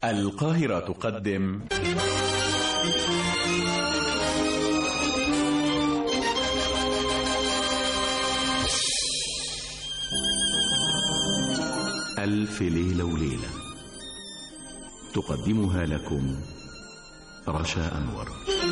القاهرة تقدم ألف ليلة وليلة تقدمها لكم رشا أنور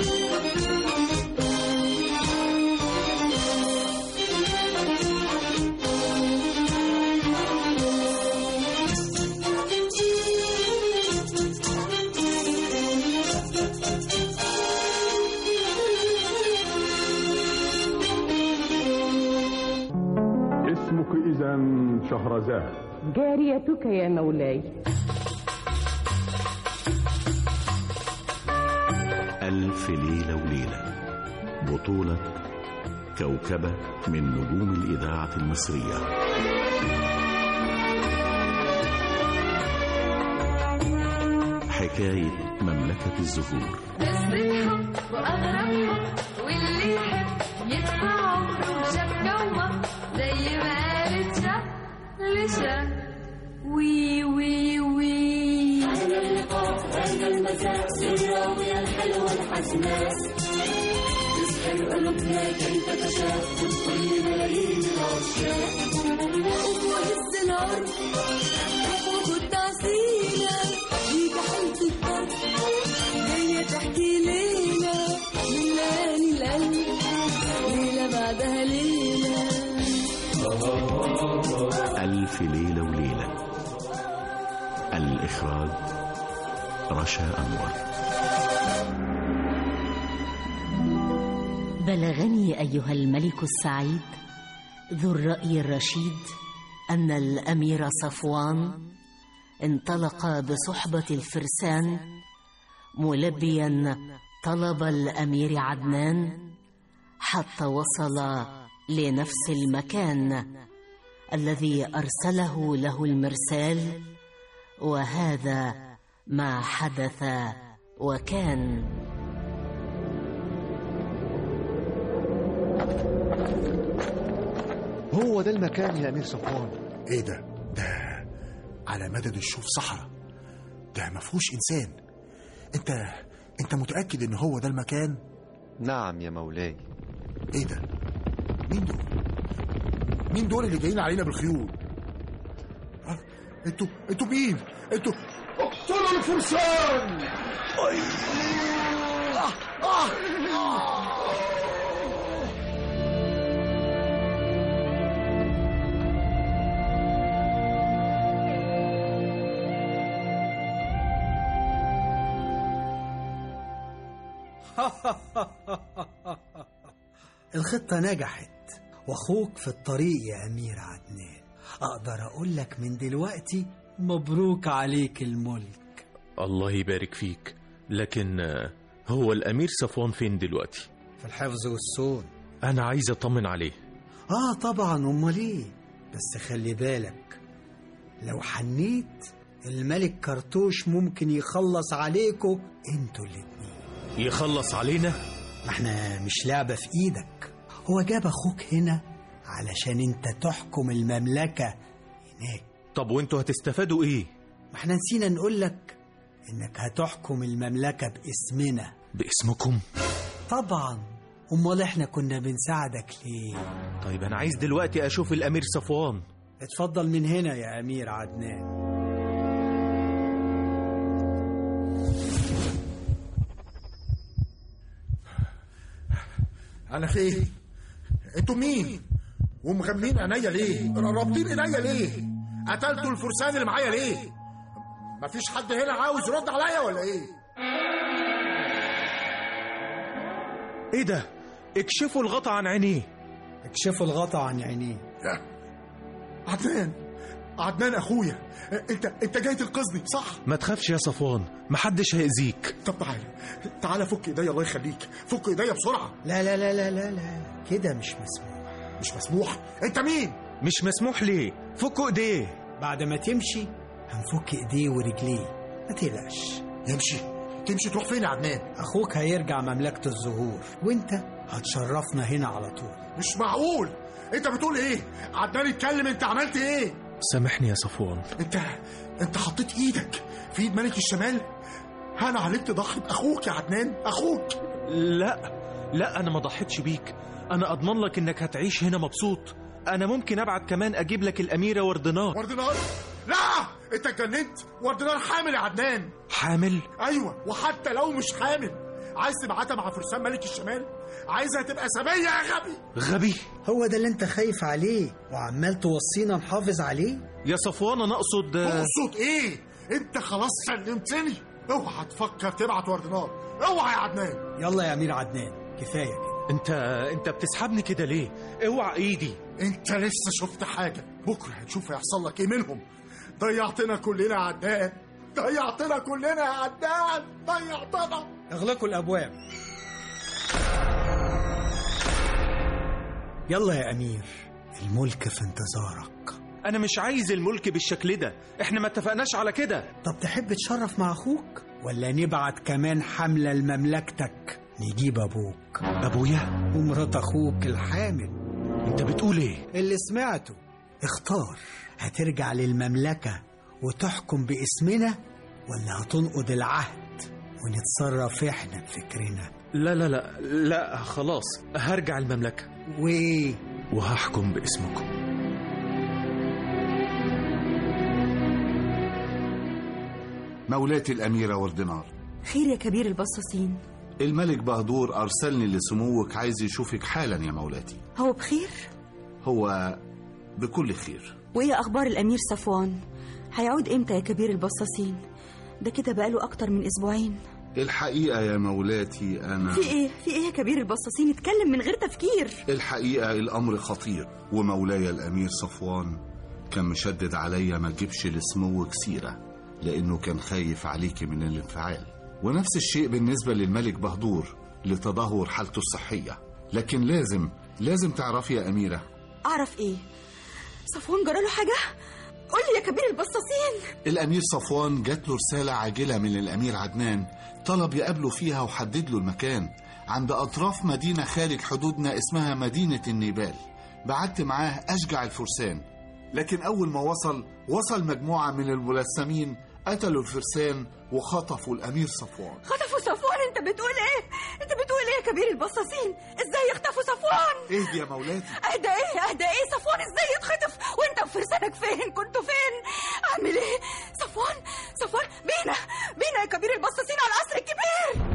اسمك إذا شهرزاد جاريتك يا مولاي ألف ليلة وليلة بطولة كوكبة من نجوم الإذاعة المصرية حكاية مملكة الزهور نسرتهم وأغربهم واللي يحب يدفع عمره شاف جوه زي ما قالت شاف لشاف وي وي وي وهز الأرض وخد عسيلة دي حالة الضرب جاية تحكي ليلة من ليالي القلب ليلة بعدها ليلة ألف ليلة وليلة الإخراج رشا أنور بلغني ايها الملك السعيد ذو الراي الرشيد ان الامير صفوان انطلق بصحبه الفرسان ملبيا طلب الامير عدنان حتى وصل لنفس المكان الذي ارسله له المرسال وهذا ما حدث وكان هو ده المكان يا امير صفوان ايه ده ده على مدد الشوف صحراء ده ما فيهوش انسان انت انت متاكد ان هو ده المكان نعم يا مولاي ايه ده مين دول مين دول اللي جايين علينا بالخيول آه، انتوا انتوا مين انتوا اقتلوا الفرسان آه، آه، آه. الخطة نجحت واخوك في الطريق يا امير عدنان اقدر اقول لك من دلوقتي مبروك عليك الملك الله يبارك فيك لكن آه، هو الأمير صفوان فين دلوقتي؟ في الحفظ والصون أنا عايز أطمن عليه اه طبعا امال ايه بس خلي بالك لو حنيت الملك كرتوش ممكن يخلص عليكوا انتوا الاتنين يخلص علينا؟ ما احنا مش لعبة في ايدك هو جاب اخوك هنا علشان انت تحكم المملكة هناك طب وانتوا هتستفادوا إيه؟ ما احنا نسينا نقول لك انك هتحكم المملكة باسمنا باسمكم؟ طبعا امال احنا كنا بنساعدك ليه طيب أنا عايز دلوقتي أشوف الأمير صفوان اتفضل من هنا يا امير عدنان انا فين انتوا مين ومغمين عينيا ليه رابطين ايديا ليه قتلتوا الفرسان اللي معايا ليه مفيش حد هنا عاوز يرد عليا ولا ايه إيه ده؟ اكشفوا الغطا عن عينيه اكشفوا الغطا عن عينيه لا. عدنان عدنان اخويا انت انت جاي تنقذني صح ما تخافش يا صفوان محدش هيأذيك طب تعالى تعالى فك ايديا الله يخليك فك ايديا بسرعه لا لا لا لا لا لا كده مش مسموح مش مسموح انت مين مش مسموح ليه؟ فكوا إيديه بعد ما تمشي هنفك ايديه ورجليه ما تقلقش يمشي تمشي تروح فين يا عدنان اخوك هيرجع مملكة الزهور وانت هتشرفنا هنا على طول مش معقول انت بتقول ايه عدنان اتكلم انت عملت ايه سامحني يا صفوان انت انت حطيت ايدك في ايد ملك الشمال هان عليك تضحي باخوك يا عدنان اخوك لا لا انا ما ضحيتش بيك انا اضمن لك انك هتعيش هنا مبسوط انا ممكن ابعت كمان اجيب لك الاميره وردنار وردنار لا انت اتجننت وردنار حامل يا عدنان حامل ايوه وحتى لو مش حامل عايز تبعتها مع فرسان ملك الشمال عايزها تبقى سبيه يا غبي غبي هو ده اللي انت خايف عليه وعمال توصينا نحافظ عليه يا صفوان انا اقصد تقصد ايه انت خلاص سلمتني اوعى تفكر تبعت وردنار اوعى يا عدنان يلا يا امير عدنان كفايه كده انت انت بتسحبني كده ليه اوعى ايدي انت لسه شفت حاجه بكره هتشوف هيحصل لك ايه منهم ضيعتنا كلنا يا عدنان ضيعتنا كلنا يا عدنان ضيعتنا اغلقوا الابواب يلا يا امير الملك في انتظارك انا مش عايز الملك بالشكل ده احنا ما اتفقناش على كده طب تحب تشرف مع اخوك ولا نبعت كمان حملة لمملكتك نجيب ابوك ابويا ومرات اخوك الحامل انت بتقول ايه اللي سمعته اختار هترجع للمملكة وتحكم باسمنا ولا هتنقض العهد ونتصرف احنا بفكرنا لا لا لا لا خلاص هرجع المملكه وايه وهحكم باسمكم مولاتي الأميرة وردنار خير يا كبير البصاصين الملك بهدور أرسلني لسموك عايز يشوفك حالا يا مولاتي هو بخير هو بكل خير وايه اخبار الامير صفوان هيعود امتى يا كبير البصاصين ده كده بقاله اكتر من اسبوعين الحقيقة يا مولاتي أنا في ايه في ايه يا كبير البصاصين اتكلم من غير تفكير الحقيقة الأمر خطير ومولاي الأمير صفوان كان مشدد عليا ما اجيبش لسموك سيرة لأنه كان خايف عليك من الانفعال ونفس الشيء بالنسبة للملك بهدور لتدهور حالته الصحية لكن لازم لازم تعرفي يا أميرة اعرف ايه صفوان جراله حاجه قول لي يا كبير البصاصين الأمير صفوان جات له رسالة عاجلة من الأمير عدنان طلب يقابله فيها وحدد له المكان عند أطراف مدينة خارج حدودنا اسمها مدينة النيبال بعت معاه أشجع الفرسان لكن أول ما وصل وصل مجموعة من الملثمين قتلوا الفرسان وخطفوا الأمير صفوان خطفوا صفوان انت بتقول ايه انت بتقول ايه يا كبير البصاصين ازاي يخطفوا صفوان اهدي يا مولاتي اهدى ايه اهدى ايه صفوان ازاي يتخطف وانت وفرسانك فين كنتوا فين اعمل ايه صفوان صفوان بينا بينا يا كبير البصاصين على القصر الكبير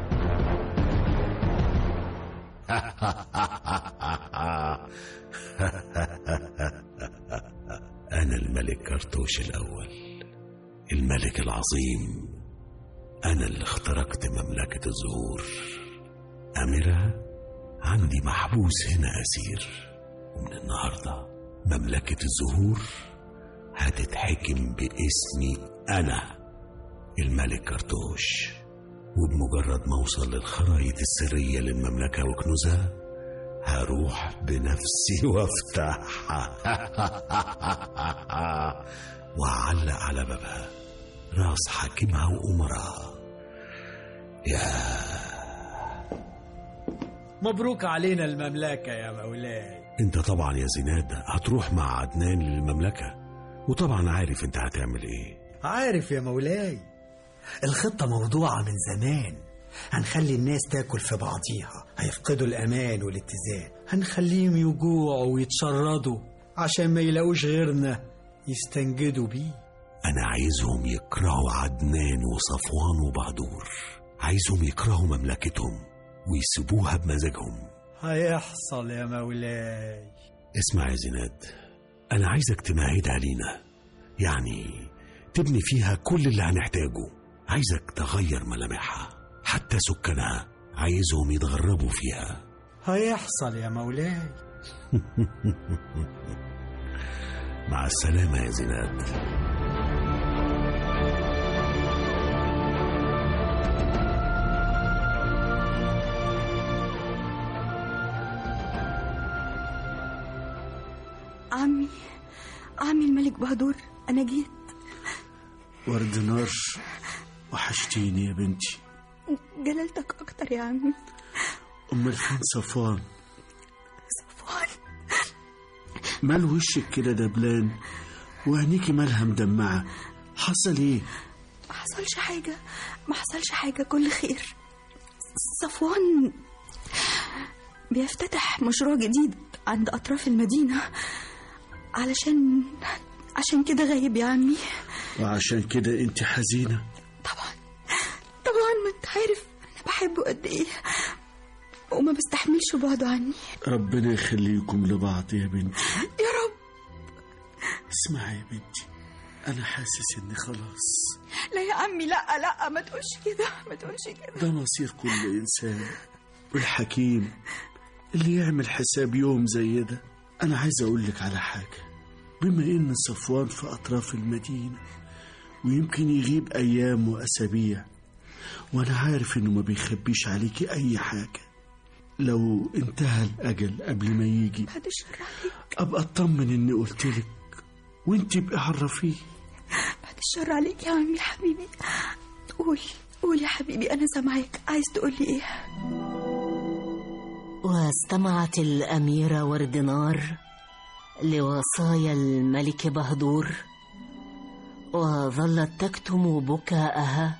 أنا الملك كرتوش الأول الملك العظيم أنا اللي اخترقت مملكة الزهور أميرة عندي محبوس هنا أسير ومن النهاردة مملكة الزهور هتتحكم باسمي أنا الملك كرتوش وبمجرد ما أوصل للخرائط السرية للمملكة وكنوزها هروح بنفسي وافتحها وأعلق على بابها راس حاكمها وأمراء يا مبروك علينا المملكة يا مولاي انت طبعا يا زيناد هتروح مع عدنان للمملكة وطبعا عارف انت هتعمل ايه عارف يا مولاي الخطة موضوعة من زمان هنخلي الناس تاكل في بعضيها هيفقدوا الأمان والاتزان هنخليهم يجوعوا ويتشردوا عشان ما يلاقوش غيرنا يستنجدوا بيه أنا عايزهم يكرهوا عدنان وصفوان وبهدور عايزهم يكرهوا مملكتهم ويسيبوها بمزاجهم هيحصل يا مولاي اسمع يا زيناد أنا عايزك تمهدها لينا يعني تبني فيها كل اللي هنحتاجه عايزك تغير ملامحها حتى سكانها عايزهم يتغربوا فيها هيحصل يا مولاي مع السلامة يا زيناد عمي عمي الملك بهدور انا جيت ورد نار وحشتيني يا بنتي جلالتك اكتر يا عمي امال فين صفوان صفوان مال وشك كده دبلان وعينيكي مالها مدمعة حصل ايه ما حصلش حاجة ما حصلش حاجة كل خير صفوان بيفتتح مشروع جديد عند أطراف المدينة علشان عشان كده غايب يا عمي وعشان كده انت حزينة طبعا ما انت عارف انا بحبه قد ايه وما بستحملش بعده عني ربنا يخليكم لبعض يا بنتي يا رب اسمعي يا بنتي انا حاسس اني خلاص لا يا عمي لا لا ما تقولش كده ما تقولش كده ده مصير كل انسان والحكيم اللي يعمل حساب يوم زي ده انا عايز اقول لك على حاجه بما ان صفوان في اطراف المدينه ويمكن يغيب ايام واسابيع وانا عارف انه ما بيخبيش عليكي اي حاجه لو انتهى الاجل قبل ما يجي بعد الشر عليك ابقى اطمن اني قلت لك وانت ابقي عرفيه بعد الشر عليك يا عمي حبيبي قول قول يا حبيبي انا سامعاك عايز تقول لي ايه واستمعت الأميرة وردنار لوصايا الملك بهدور وظلت تكتم بكاءها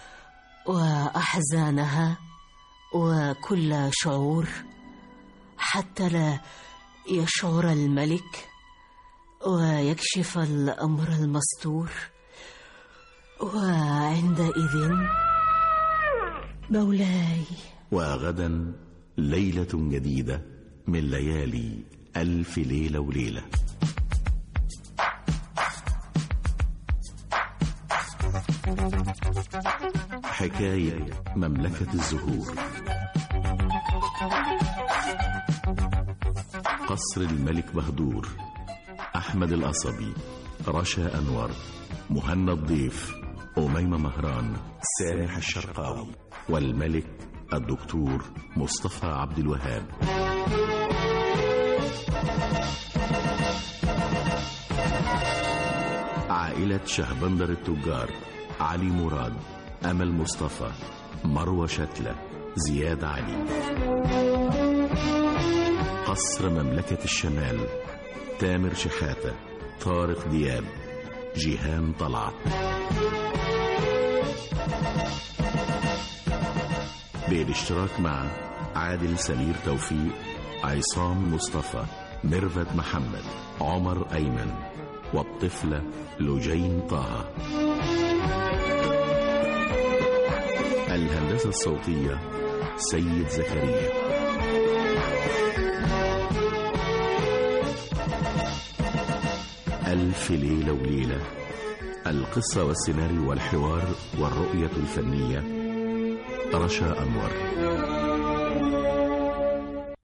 وأحزانها وكل شعور حتى لا يشعر الملك ويكشف الأمر المستور وعندئذ مولاي وغدا ليلة جديدة من ليالي ألف ليلة وليلة حكاية مملكة الزهور قصر الملك بهدور أحمد القصبي رشا أنور مهنا الضيف أميمة مهران سامح الشرقاوي والملك الدكتور مصطفى عبد الوهاب عائلة شهبندر التجار علي مراد أمل مصطفى مروة شتلة زياد علي قصر مملكة الشمال تامر شحاتة طارق دياب جيهان طلعت بالاشتراك مع عادل سمير توفيق عصام مصطفى ميرفت محمد عمر أيمن والطفلة لجين طه الهندسة الصوتية سيد زكريا ألف ليلة وليلة القصة والسيناريو والحوار والرؤية الفنية رشا أنور